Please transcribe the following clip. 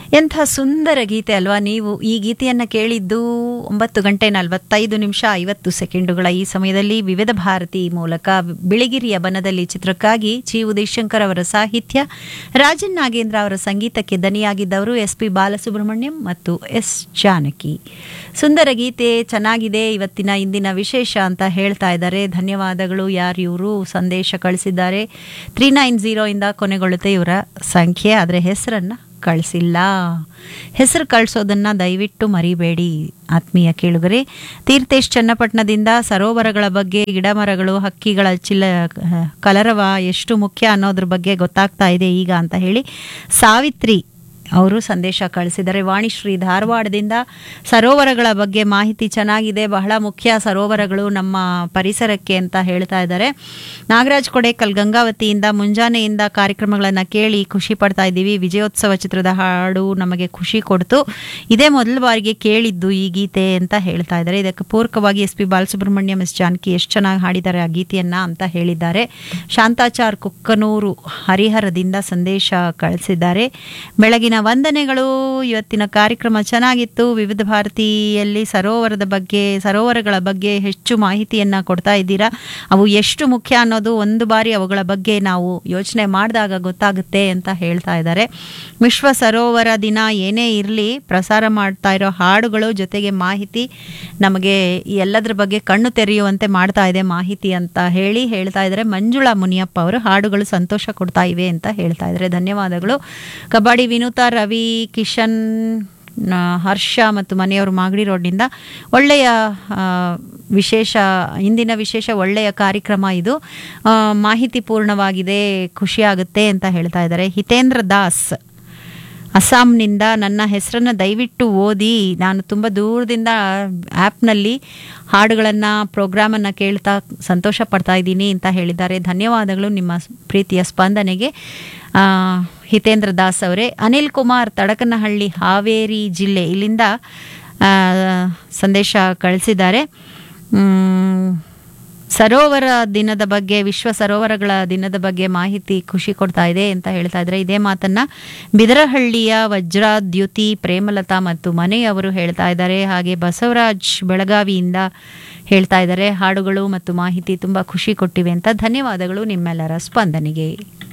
ಎಂಥ ಸುಂದರ ಗೀತೆ ಅಲ್ವಾ ನೀವು ಈ ಗೀತೆಯನ್ನು ಕೇಳಿದ್ದು ಒಂಬತ್ತು ಗಂಟೆ ನಲವತ್ತೈದು ನಿಮಿಷ ಐವತ್ತು ಸೆಕೆಂಡುಗಳ ಈ ಸಮಯದಲ್ಲಿ ವಿವಿಧ ಭಾರತಿ ಮೂಲಕ ಬಿಳಿಗಿರಿಯ ಬನದಲ್ಲಿ ಚಿತ್ರಕ್ಕಾಗಿ ಜಿ ಉದಯಶಂಕರ್ ಅವರ ಸಾಹಿತ್ಯ ರಾಜನ್ ನಾಗೇಂದ್ರ ಅವರ ಸಂಗೀತಕ್ಕೆ ದನಿಯಾಗಿದ್ದವರು ಎಸ್ ಪಿ ಬಾಲಸುಬ್ರಹ್ಮಣ್ಯಂ ಮತ್ತು ಎಸ್ ಜಾನಕಿ ಸುಂದರ ಗೀತೆ ಚೆನ್ನಾಗಿದೆ ಇವತ್ತಿನ ಇಂದಿನ ವಿಶೇಷ ಅಂತ ಹೇಳ್ತಾ ಇದ್ದಾರೆ ಧನ್ಯವಾದಗಳು ಯಾರು ಇವರು ಸಂದೇಶ ಕಳಿಸಿದ್ದಾರೆ ತ್ರೀ ನೈನ್ ಜೀರೋ ಇಂದ ಕೊನೆಗೊಳ್ಳುತ್ತೆ ಇವರ ಸಂಖ್ಯೆ ಆದರೆ ಹೆಸರನ್ನ ಕಳಿಸಿಲ್ಲ ಹೆಸರು ಕಳಿಸೋದನ್ನ ದಯವಿಟ್ಟು ಮರಿಬೇಡಿ ಆತ್ಮೀಯ ಕೇಳುಗರೆ ತೀರ್ಥೇಶ್ ಚನ್ನಪಟ್ಟಣದಿಂದ ಸರೋವರಗಳ ಬಗ್ಗೆ ಗಿಡಮರಗಳು ಹಕ್ಕಿಗಳ ಚಿಲ್ಲ ಕಲರವ ಎಷ್ಟು ಮುಖ್ಯ ಅನ್ನೋದ್ರ ಬಗ್ಗೆ ಗೊತ್ತಾಗ್ತಾ ಇದೆ ಈಗ ಅಂತ ಹೇಳಿ ಸಾವಿತ್ರಿ ಅವರು ಸಂದೇಶ ಕಳಿಸಿದ್ದಾರೆ ವಾಣಿಶ್ರೀ ಧಾರವಾಡದಿಂದ ಸರೋವರಗಳ ಬಗ್ಗೆ ಮಾಹಿತಿ ಚೆನ್ನಾಗಿದೆ ಬಹಳ ಮುಖ್ಯ ಸರೋವರಗಳು ನಮ್ಮ ಪರಿಸರಕ್ಕೆ ಅಂತ ಹೇಳ್ತಾ ಇದ್ದಾರೆ ನಾಗರಾಜ್ ಕೊಡೇಕಲ್ ಗಂಗಾವತಿಯಿಂದ ಮುಂಜಾನೆಯಿಂದ ಕಾರ್ಯಕ್ರಮಗಳನ್ನು ಕೇಳಿ ಖುಷಿ ಪಡ್ತಾ ಇದ್ದೀವಿ ವಿಜಯೋತ್ಸವ ಚಿತ್ರದ ಹಾಡು ನಮಗೆ ಖುಷಿ ಕೊಡ್ತು ಇದೇ ಮೊದಲ ಬಾರಿಗೆ ಕೇಳಿದ್ದು ಈ ಗೀತೆ ಅಂತ ಹೇಳ್ತಾ ಇದ್ದಾರೆ ಇದಕ್ಕೆ ಪೂರಕವಾಗಿ S P Balasubrahmanyam S Janaki ಎಷ್ಟು ಚೆನ್ನಾಗಿ ಹಾಡಿದ್ದಾರೆ ಆ ಗೀತೆಯನ್ನ ಅಂತ ಹೇಳಿದ್ದಾರೆ ಶಾಂತಾಚಾರ್ ಕುಕ್ಕನೂರು ಹರಿಹರದಿಂದ ಸಂದೇಶ ಕಳಿಸಿದ್ದಾರೆ ಬೆಳಗಿನ ವಂದನೆಗಳು ಇವತ್ತಿನ ಕಾರ್ಯಕ್ರಮ ಚೆನ್ನಾಗಿತ್ತು ವಿವಿಧ ಭಾರತಿಯಲ್ಲಿ ಸರೋವರದ ಬಗ್ಗೆ ಸರೋವರಗಳ ಬಗ್ಗೆ ಹೆಚ್ಚು ಮಾಹಿತಿಯನ್ನ ಕೊಡ್ತಾ ಇದ್ದೀರಾ ಅವು ಎಷ್ಟು ಮುಖ್ಯ ಅನ್ನೋದು ಒಂದು ಬಾರಿ ಅವುಗಳ ಬಗ್ಗೆ ನಾವು ಯೋಚನೆ ಮಾಡಿದಾಗ ಗೊತ್ತಾಗುತ್ತೆ ಅಂತ ಹೇಳ್ತಾ ಇದ್ದಾರೆ ವಿಶ್ವ ಸರೋವರ ದಿನ ಏನೇ ಇರಲಿ ಪ್ರಸಾರ ಮಾಡ್ತಾ ಇರೋ ಹಾಡುಗಳು ಜೊತೆಗೆ ಮಾಹಿತಿ ನಮಗೆ ಈ ಎಲ್ಲದರ ಬಗ್ಗೆ ಕಣ್ಣು ತೆರೆಯುವಂತೆ ಮಾಡ್ತಾ ಇದೆ ಮಾಹಿತಿ ಅಂತ ಹೇಳಿ ಹೇಳ್ತಾ ಇದ್ದಾರೆ ಮಂಜುಳಾ ಮುನಿಯಪ್ಪ ಅವರು ಹಾಡುಗಳು ಸಂತೋಷ ಕೊಡ್ತಾ ಇವೆ ಅಂತ ಹೇಳ್ತಾ ಇದ್ದಾರೆ ಧನ್ಯವಾದಗಳು ಕಬಡ್ಡಿ ವಿನೂತ ರವಿ ಕಿಶನ್ ನ- ಹರ್ಷ ಮತ್ತು ಮನೆಯವರು ಮಾಗಡಿ ರೋಡ್ನಿಂದ ಒಳ್ಳೆಯ ಆ, ವಿಶೇಷ ಇಂದಿನ ವಿಶೇಷ ಒಳ್ಳೆಯ ಕಾರ್ಯಕ್ರಮ ಇದು ಆ, ಮಾಹಿತಿ ಪೂರ್ಣವಾಗಿದೆ ಖುಷಿಯಾಗುತ್ತೆ ಅಂತ ಹೇಳ್ತಾ ಇದ್ದಾರೆ ಹಿತೇಂದ್ರ ದಾಸ್ ಅಸ್ಸಾಂನಿಂದ ನನ್ನ ಹೆಸರನ್ನು ದಯವಿಟ್ಟು ಓದಿ ನಾನು ತುಂಬ ದೂರದಿಂದ ಆ್ಯಪ್ನಲ್ಲಿ ಹಾಡುಗಳನ್ನು ಪ್ರೋಗ್ರಾಮನ್ನು ಕೇಳ್ತಾ ಸಂತೋಷ ಪಡ್ತಾ ಇದ್ದೀನಿ ಅಂತ ಹೇಳಿದ್ದಾರೆ ಧನ್ಯವಾದಗಳು ನಿಮ್ಮ ಸ್- ಪ್ರೀತಿಯ ಸ್ಪಂದನೆಗೆ ಆ, ಹಿತೇಂದ್ರ ದಾಸ್ ಅವರೇ ಅನಿಲ್ ಕುಮಾರ್ ತಡಕನಹಳ್ಳಿ ಹಾವೇರಿ ಜಿಲ್ಲೆ ಇಲ್ಲಿಂದ ಆ, ಸಂದೇಶ ಕಳಿಸಿದ್ದಾರೆ ಮ್, ಸರೋವರ ದಿನದ ಬಗ್ಗೆ ವಿಶ್ವ ಸರೋವರಗಳ ದಿನದ ಬಗ್ಗೆ ಮಾಹಿತಿ ಖುಷಿ ಕೊಡ್ತಾ ಇದೆ ಅಂತ ಹೇಳ್ತಾ ಇದ್ರೆ ಇದೇ ಮಾತನ್ನ ಬಿದರಹಳ್ಳಿಯ ವಜ್ರಾದ್ಯುತಿ ಪ್ರೇಮಲತಾ ಮತ್ತು ಮನೆಯವರು ಹೇಳ್ತಾ ಇದ್ದಾರೆ ಹಾಗೆ ಬಸವರಾಜ್ ಬೆಳಗಾವಿಯಿಂದ ಹೇಳ್ತಾ ಇದ್ದಾರೆ ಹಾಡುಗಳು ಮತ್ತು ಮಾಹಿತಿ ತುಂಬಾ ಖುಷಿ ಕೊಟ್ಟಿವೆ ಅಂತ ಧನ್ಯವಾದಗಳು ನಿಮ್ಮೆಲ್ಲರ ಸ್ಪಂದನೆಗೆ